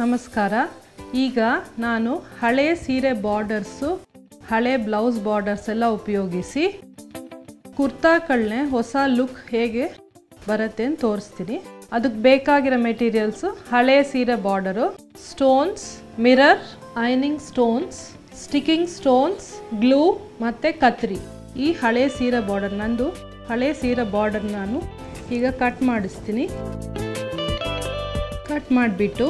ನಮಸ್ಕಾರ ಈಗ ನಾನು ಹಳೆ ಸೀರೆ ಬಾರ್ಡರ್ಸು ಹಳೆ ಬ್ಲೌಸ್ ಬಾರ್ಡರ್ಸ್ ಎಲ್ಲ ಉಪಯೋಗಿಸಿ ಕುರ್ತಾಗಳನ್ನೇ ಹೊಸ ಲುಕ್ ಹೇಗೆ ಬರುತ್ತೆ ಅಂತ ತೋರಿಸ್ತೀನಿ ಅದಕ್ಕೆ ಬೇಕಾಗಿರೋ ಮೆಟೀರಿಯಲ್ಸು ಹಳೆ ಸೀರೆ border stones mirror ironing stones sticking stones glue ಮತ್ತು ಕತ್ರಿ ಈ ಹಳೆ ಸೀರೆ ಬಾರ್ಡರ್ ನಂದು ಹಳೆ ಸೀರೆ ಬಾರ್ಡರ್ ನಾನು ಈಗ ಕಟ್ ಮಾಡಿಸ್ತೀನಿ ಕಟ್ ಮಾಡಿಬಿಟ್ಟು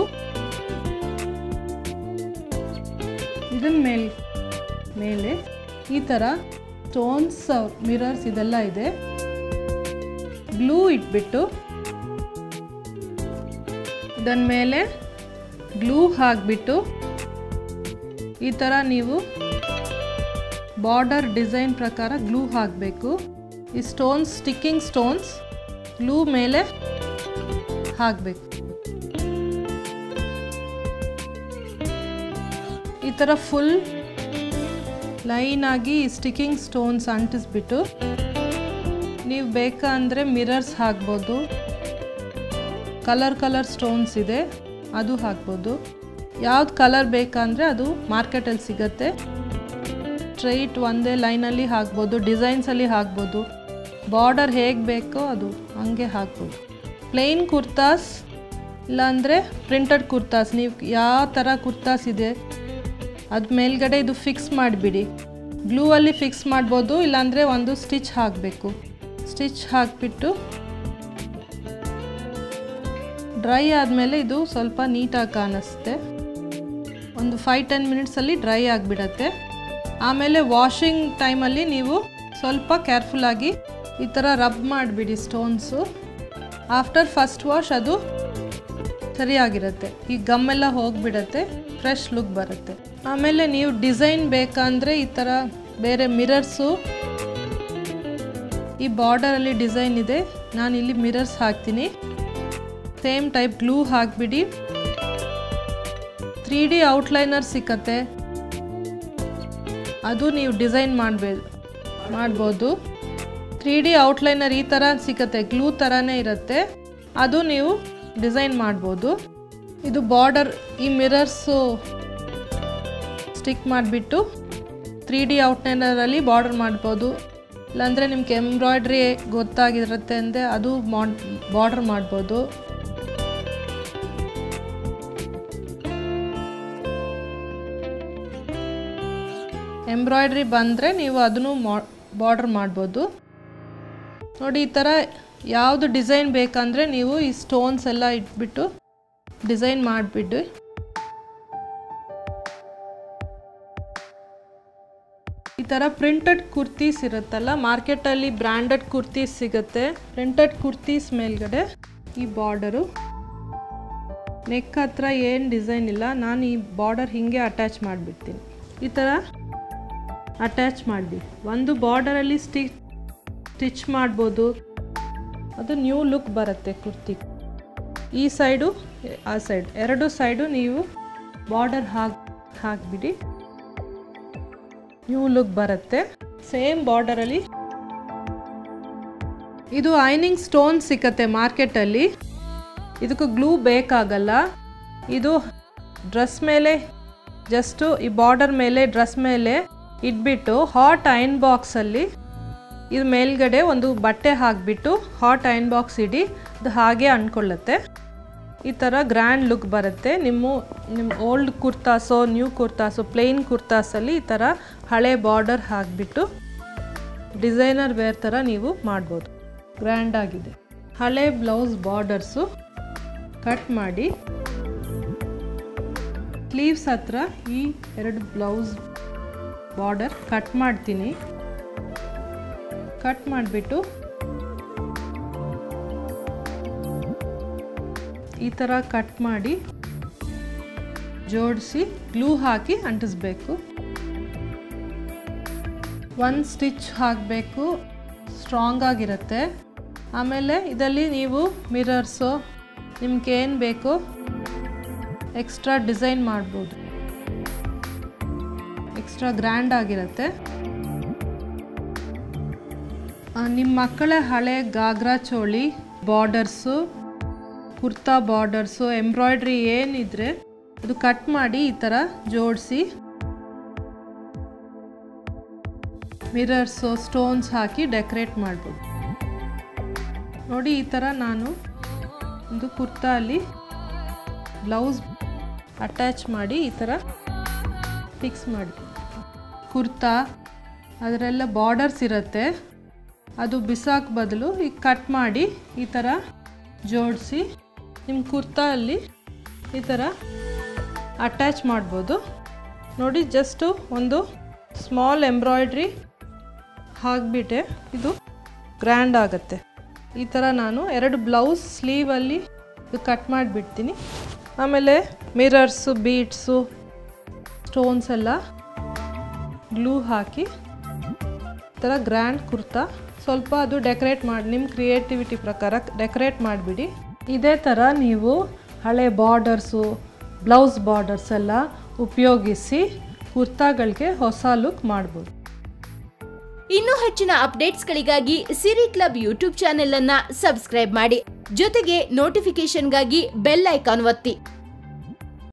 ಇದನ್ನ ಮೇಲ್ ಮೇಲೆ ಈ ಥರ ಸ್ಟೋನ್ಸ್ ಮಿರರ್ಸ್ ಇದೆಲ್ಲ ಇದೆ ಗ್ಲೂ ಇಟ್ಬಿಟ್ಟು ಇದನ್ನ ಮೇಲೆ ಗ್ಲೂ ಹಾಕಿಬಿಟ್ಟು ಈ ಥರ ನೀವು ಬಾರ್ಡರ್ ಡಿಸೈನ್ ಪ್ರಕಾರ ಗ್ಲೂ ಹಾಕಬೇಕು ಈ ಸ್ಟೋನ್ಸ್ ಸ್ಟಿಕ್ಕಿಂಗ್ ಸ್ಟೋನ್ಸ್ ಗ್ಲೂ ಮೇಲೆ ಹಾಕಬೇಕು ಈ ಥರ ಫುಲ್ ಲೈನ್ ಆಗಿ ಸ್ಟಿಕ್ಕಿಂಗ್ ಸ್ಟೋನ್ಸ್ ಅಂಟಿಸ್ಬಿಟ್ಟು ನೀವು ಬೇಕಂದರೆ ಮಿರರ್ಸ್ ಹಾಕ್ಬೋದು ಕಲರ್ ಕಲರ್ ಸ್ಟೋನ್ಸ್ ಇದೆ ಅದು ಹಾಕ್ಬೋದು ಯಾವ್ದು ಕಲರ್ ಬೇಕಂದರೆ ಅದು ಮಾರ್ಕೆಟಲ್ಲಿ ಸಿಗತ್ತೆ ಸ್ಟ್ರೈಟ್ ಒಂದೇ ಲೈನಲ್ಲಿ ಹಾಕ್ಬೋದು ಡಿಸೈನ್ಸಲ್ಲಿ ಹಾಕ್ಬೋದು ಬಾರ್ಡರ್ ಹೇಗೆ ಬೇಕೋ ಅದು ಹಂಗೆ ಹಾಕ್ಬೋದು ಪ್ಲೇನ್ ಕುರ್ತಾಸ್ ಇಲ್ಲಾಂದರೆ ಪ್ರಿಂಟೆಡ್ ಕುರ್ತಾಸ್ ನೀವು ಯಾವ ಥರ ಕುರ್ತಾಸ್ ಇದೆ ಅದು ಮೇಲ್ಗಡೆ ಇದು ಫಿಕ್ಸ್ ಮಾಡಿಬಿಡಿ ಗ್ಲೂ ಅಲ್ಲಿ ಫಿಕ್ಸ್ ಮಾಡ್ಬೋದು ಇಲ್ಲಾಂದರೆ ಒಂದು ಸ್ಟಿಚ್ ಹಾಕಬೇಕು ಸ್ಟಿಚ್ ಹಾಕಿಬಿಟ್ಟು ಡ್ರೈ ಆದಮೇಲೆ ಇದು ಸ್ವಲ್ಪ ನೀಟಾಗಿ ಕಾಣಿಸುತ್ತೆ ಒಂದು ಫೈವ್ ಟೆನ್ ಮಿನಿಟ್ಸಲ್ಲಿ ಡ್ರೈ ಆಗಿಬಿಡತ್ತೆ ಆಮೇಲೆ ವಾಷಿಂಗ್ ಟೈಮಲ್ಲಿ ನೀವು ಸ್ವಲ್ಪ ಕೇರ್ಫುಲ್ಲಾಗಿ ಈ ಥರ ರಬ್ ಮಾಡಿಬಿಡಿ ಸ್ಟೋನ್ಸು ಆಫ್ಟರ್ ಫಸ್ಟ್ ವಾಶ್ ಅದು ಸರಿಯಾಗಿರುತ್ತೆ ಈ ಗಮ್ಮೆಲ್ಲ ಹೋಗಿಬಿಡತ್ತೆ ಫ್ರೆಶ್ ಲುಕ್ ಬರುತ್ತೆ ಆಮೇಲೆ ನೀವು ಡಿಸೈನ್ ಬೇಕಂದರೆ ಈ ಥರ ಬೇರೆ ಮಿರರ್ಸು ಈ ಬಾರ್ಡರಲ್ಲಿ ಡಿಸೈನ್ ಇದೆ ನಾನು ಇಲ್ಲಿ ಮಿರರ್ಸ್ ಹಾಕ್ತೀನಿ ಸೇಮ್ ಟೈಪ್ ಗ್ಲೂ ಹಾಕಿಬಿಡಿ ತ್ರೀ ಡಿ ಔಟ್ಲೈನರ್ ಸಿಕ್ಕತ್ತೆ ಅದು ನೀವು ಡಿಸೈನ್ ಮಾಡಬೇಕು ಮಾಡ್ಬೋದು ತ್ರೀ ಡಿ ಔಟ್ಲೈನರ್ ಈ ಥರ ಸಿಕ್ಕತ್ತೆ ಗ್ಲೂ ಥರನೇ ಇರುತ್ತೆ ಅದು ನೀವು ಡಿಸೈನ್ ಮಾಡ್ಬೋದು ಇದು ಬಾರ್ಡರ್ ಈ ಮಿರರ್ಸು ಸ್ಟಿಕ್ ಮಾಡಿಬಿಟ್ಟು ತ್ರೀ ಡಿ ಔಟ್ಲೈನರಲ್ಲಿ ಬಾರ್ಡರ್ ಮಾಡ್ಬೋದು ಇಲ್ಲಾಂದರೆ ನಿಮ್ಗೆ ಎಂಬ್ರಾಯ್ಡ್ರಿ ಗೊತ್ತಾಗಿರುತ್ತೆ ಅಂದರೆ ಅದು ಮಾಡ್ ಬಾರ್ಡರ್ ಮಾಡ್ಬೋದು ಎಂಬ್ರಾಯ್ಡ್ರಿ ಬಂದರೆ ನೀವು ಅದನ್ನು ಮಾ ಬಾರ್ಡರ್ ಮಾಡ್ಬೋದು ನೋಡಿ ಈ ಥರ ಯಾವುದು ಡಿಸೈನ್ ಬೇಕಂದರೆ ನೀವು ಈ ಸ್ಟೋನ್ಸ್ ಎಲ್ಲ ಇಟ್ಬಿಟ್ಟು ಡಿಸೈನ್ ಮಾಡಿಬಿಟ್ಟು ಈ ಥರ ಪ್ರಿಂಟೆಡ್ ಕುರ್ತೀಸ್ ಇರುತ್ತಲ್ಲ ಮಾರ್ಕೆಟಲ್ಲಿ ಬ್ರ್ಯಾಂಡೆಡ್ ಕುರ್ತೀಸ್ ಸಿಗುತ್ತೆ ಪ್ರಿಂಟೆಡ್ ಕುರ್ತೀಸ್ ಮೇಲ್ಗಡೆ ಈ ಬಾರ್ಡರು ನೆಕ್ ಹತ್ರ ಏನು ಡಿಸೈನ್ ಇಲ್ಲ ನಾನು ಈ ಬಾರ್ಡರ್ ಹೀಗೆ ಅಟ್ಯಾಚ್ ಮಾಡಿಬಿಡ್ತೀನಿ ಈ ಥರ ಅಟ್ಯಾಚ್ ಮಾಡಿ ಒಂದು ಬಾರ್ಡರಲ್ಲಿ ಸ್ಟಿ ಸ್ಟಿಚ್ ಮಾಡ್ಬೋದು ಅದು ನ್ಯೂ ಲುಕ್ ಬರುತ್ತೆ ಕುರ್ತಿ ಈ ಸೈಡು ಆ ಸೈಡ್ ಎರಡು ಸೈಡು ನೀವು ಬಾರ್ಡರ್ ಹಾಕಿ ಹಾಕಿಬಿಡಿ ನ್ಯೂ ಲುಕ್ ಬರುತ್ತೆ ಸೇಮ್ ಬಾರ್ಡರಲ್ಲಿ ಇದು ಐನಿಂಗ್ ಸ್ಟೋನ್ ಸಿಕ್ಕತ್ತೆ ಮಾರ್ಕೆಟಲ್ಲಿ ಇದಕ್ಕೆ ಗ್ಲೂ ಬೇಕಾಗಲ್ಲ ಇದು ಡ್ರೆಸ್ ಮೇಲೆ ಜಸ್ಟು ಈ ಬಾರ್ಡರ್ ಮೇಲೆ ಡ್ರೆಸ್ ಮೇಲೆ ಇಟ್ಬಿಟ್ಟು ಹಾಟ್ ಐನ್ ಬಾಕ್ಸಲ್ಲಿ ಇದು ಮೇಲ್ಗಡೆ ಒಂದು ಬಟ್ಟೆ ಹಾಕಿಬಿಟ್ಟು ಹಾಟ್ ಐನ್ ಬಾಕ್ಸ್ ಇಡಿ ಅದು ಹಾಗೆ ಅಂದ್ಕೊಳ್ಳುತ್ತೆ ಈ ಥರ ಗ್ರ್ಯಾಂಡ್ ಲುಕ್ ಬರುತ್ತೆ ನಿಮ್ಮ ನಿಮ್ಮ ಓಲ್ಡ್ ಕುರ್ತಾಸೋ ನ್ಯೂ ಕುರ್ತಾಸೋ ಪ್ಲೇನ್ ಕುರ್ತಾಸಲ್ಲಿ ಈ ಥರ ಹಳೆ ಬಾರ್ಡರ್ ಹಾಕಿಬಿಟ್ಟು ಡಿಸೈನರ್ ವೇರ್ ಥರ ನೀವು ಮಾಡ್ಬೋದು ಗ್ರ್ಯಾಂಡ್ ಆಗಿದೆ ಹಳೆ ಬ್ಲೌಸ್ ಬಾರ್ಡರ್ಸು ಕಟ್ ಮಾಡಿ ಸ್ಲೀವ್ಸ್ ಹತ್ರ ಈ ಎರಡು ಬ್ಲೌಸ್ ಬಾರ್ಡರ್ ಕಟ್ ಮಾಡ್ತೀನಿ ಕಟ್ ಮಾಡಿಬಿಟ್ಟು ಈ ಥರ ಕಟ್ ಮಾಡಿ ಜೋಡಿಸಿ ಗ್ಲೂ ಹಾಕಿ ಅಂಟಿಸ್ಬೇಕು ಒಂದು ಸ್ಟಿಚ್ ಹಾಕಬೇಕು ಸ್ಟ್ರಾಂಗ್ ಆಗಿರುತ್ತೆ ಆಮೇಲೆ ಇದರಲ್ಲಿ ನೀವು ಮಿರರ್ಸು ನಿಮ್ಗೆ ಏನು ಬೇಕು ಎಕ್ಸ್ಟ್ರಾ ಡಿಸೈನ್ ಮಾಡ್ಬೋದು ಎಕ್ಸ್ಟ್ರಾ ಗ್ರ್ಯಾಂಡ್ ಆಗಿರುತ್ತೆ ನಿಮ್ಮ ಮಕ್ಕಳ ಹಳೆ ghagra choli borders kurta borders embroidery ಏನಿದ್ರೆ ಇದು ಕಟ್ ಮಾಡಿ ಈ ಥರ ಜೋಡಿಸಿ ಮಿರರ್ಸು ಸ್ಟೋನ್ಸ್ ಹಾಕಿ ಡೆಕೋರೇಟ್ ಮಾಡ್ಬೋದು ನೋಡಿ ಈ ಥರ ನಾನು ಒಂದು ಕುರ್ತಾ ಅಲ್ಲಿ ಬ್ಲೌಸ್ ಅಟ್ಯಾಚ್ ಮಾಡಿ ಈ ಥರ ಫಿಕ್ಸ್ ಮಾಡಿ ಕುರ್ತಾ ಅದರೆಲ್ಲ ಬಾರ್ಡರ್ಸ್ ಇರುತ್ತೆ ಅದು ಬಿಸಾಕ್ ಬದಲು ಈಗ ಕಟ್ ಮಾಡಿ ಈ ಥರ ಜೋಡಿಸಿ ನಿಮ್ಮ ಕುರ್ತಾ ಅಲ್ಲಿ ಈ ಥರ ಅಟ್ಯಾಚ್ ಮಾಡ್ಬೋದು ನೋಡಿ ಜಸ್ಟು ಒಂದು ಸ್ಮಾಲ್ ಎಂಬ್ರಾಯ್ಡ್ರಿ ಹಾಕ್ಬಿಟ್ಟೆ ಇದು ಗ್ರ್ಯಾಂಡ್ ಆಗುತ್ತೆ ಈ ಥರ ನಾನು ಎರಡು ಬ್ಲೌಸ್ ಸ್ಲೀವಲ್ಲಿ ಇದು ಕಟ್ ಮಾಡಿಬಿಡ್ತೀನಿ ಆಮೇಲೆ ಮಿರರ್ಸು ಬೀಟ್ಸು ಸ್ಟೋನ್ಸ್ ಎಲ್ಲ ಗ್ಲೂ ಹಾಕಿ ಈ ಥರ ಗ್ರ್ಯಾಂಡ್ ಕುರ್ತಾ ಸ್ವಲ್ಪ ಅದು ಡೆಕೋರೇಟ್ ಮಾಡಿ ನಿಮ್ಮ ಕ್ರಿಯೇಟಿವಿಟಿ ಪ್ರಕಾರ ಡೆಕೋರೇಟ್ ಮಾಡಿಬಿಡಿ ಇದೇ ಥರ ನೀವು ಹಳೆ ಬಾರ್ಡರ್ಸು ಬ್ಲೌಸ್ ಬಾರ್ಡರ್ಸ್ ಎಲ್ಲ ಉಪಯೋಗಿಸಿ ಕುರ್ತಾಗಳಿಗೆ ಹೊಸ ಲುಕ್ ಮಾಡ್ಬೋದು ಇನ್ನೂ ಹೆಚ್ಚಿನ ಅಪ್ಡೇಟ್ಸ್ಗಳಿಗಾಗಿ ಸಿರಿ ಕ್ಲಬ್ ಯೂಟ್ಯೂಬ್ ಚಾನೆಲ್ ಅನ್ನ ಸಬ್ಸ್ಕ್ರೈಬ್ ಮಾಡಿ ಜೊತೆಗೆ ನೋಟಿಫಿಕೇಶನ್ಗಾಗಿ ಬೆಲ್ ಐಕಾನ್ ಒತ್ತಿ